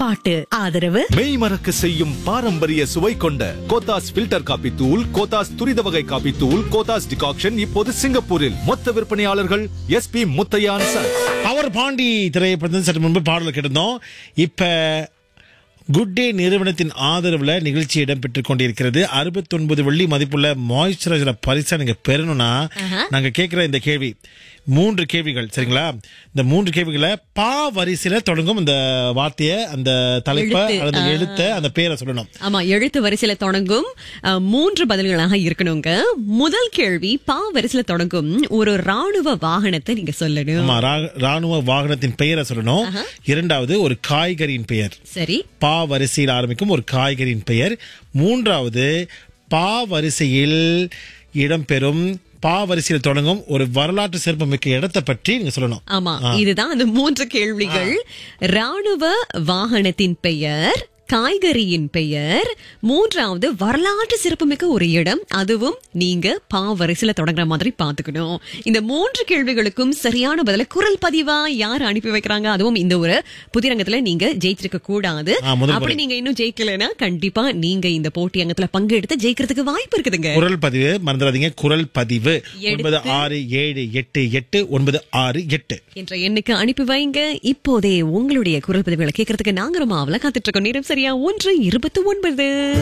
பாட்டு ஆதரவு மெய் மறக்க செய்யும் பாரம்பரிய சுவை கொண்ட கோத்தாஸ் ஃபில்டர் காபி தூள் கோத்தாஸ் துரித வகை காபி தூள் கோத்தாஸ் டிகாக்ஷன் இப்போது சிங்கப்பூரில் மொத்த விற்பனையாளர்கள் எஸ்பி முத்தையான் சன்ஸ் அவர் பாண்டி திரைப்படத்தில் சற்று முன்பு பாடல் கேட்டிருந்தோம் இப்ப குட் டே நிறுவனத்தின் ஆதரவுல நிகழ்ச்சி இடம்பெற்றுக் கொண்டிருக்கிறது அறுபத்தொன்பது வெள்ளி மதிப்புள்ள மாய்ஸ்சரைசரை பரிசா நீங்க பெறணும்னா நாங்க கேட்கிற இந்த கேள்வி மூன்று கேள்விகள் சரிங்களா இந்த மூன்று கேள்விகளை பா வரிசையில தொடங்கும் இந்த வார்த்தையை அந்த தலைப்பை எழுத்து. அல்லது எழுத்த அந்த பேரை சொல்லணும் ஆமா எழுத்து வரிசையில தொடங்கும் அஹ், மூன்று பதில்களாக இருக்கணுங்க முதல் கேள்வி பா வரிசையில தொடங்கும் ஒரு ராணுவ வாகனத்தை நீங்க சொல்லணும் ஆமா ரா- ராணுவ வாகனத்தின் பெயரை சொல்லணும் இரண்டாவது ஒரு காய்கறியின் பெயர் சரி பா வரிசையில் ஆரம்பிக்கும் ஒரு காய்கறியின் பெயர் மூன்றாவது பா வரிசையில் இடம்பெறும் பா வரிசையில் தொடங்கும் ஒரு வரலாற்று சிறப்புமிக்க இடத்தை பற்றி நீங்க சொல்லணும் ஆமா இதுதான் அந்த மூன்று கேள்விகள் ராணுவ வாகனத்தின் பெயர் காய்கறியின் பெயர் மூன்றாவது வரலாற்று சிறப்புமிக்க ஒரு இடம் அதுவும் நீங்க பா வரிசையில தொடங்குற மாதிரி பாத்துக்கணும் இந்த மூன்று கேள்விகளுக்கும் சரியான பதில குரல் பதிவா யார் அனுப்பி வைக்கிறாங்க அதுவும் இந்த ஒரு புதிரங்கத்துல நீங்க ஜெயிச்சிருக்க கூடாது ஆ, முதல் அப்படி முறை. நீங்க இன்னும் ஜெயிக்கலைன்னா கண்டிப்பா நீங்க இந்த போட்டி அங்கத்துல பங்கெடுத்து ஜெயிக்கிறதுக்கு வாய்ப்பு இருக்குதுங்க குரல் பதிவு மறந்துடாதீங்க குரல் பதிவு எடுத்து- ஒன்பது ஆறு ஏழு எட்டு எட்டு ஒன்பது ஆறு எட்டு என்ற எண்ணுக்கு அனுப்பி வைங்க இப்போதே உங்களுடைய குரல் பதிவுகளை கேட்கறதுக்கு நாங்க ரொம்ப ஆவலா காத்துட்டு இருக்கோம் நேரம் சரியா ஒன்று இருபத்தி ஒன்பது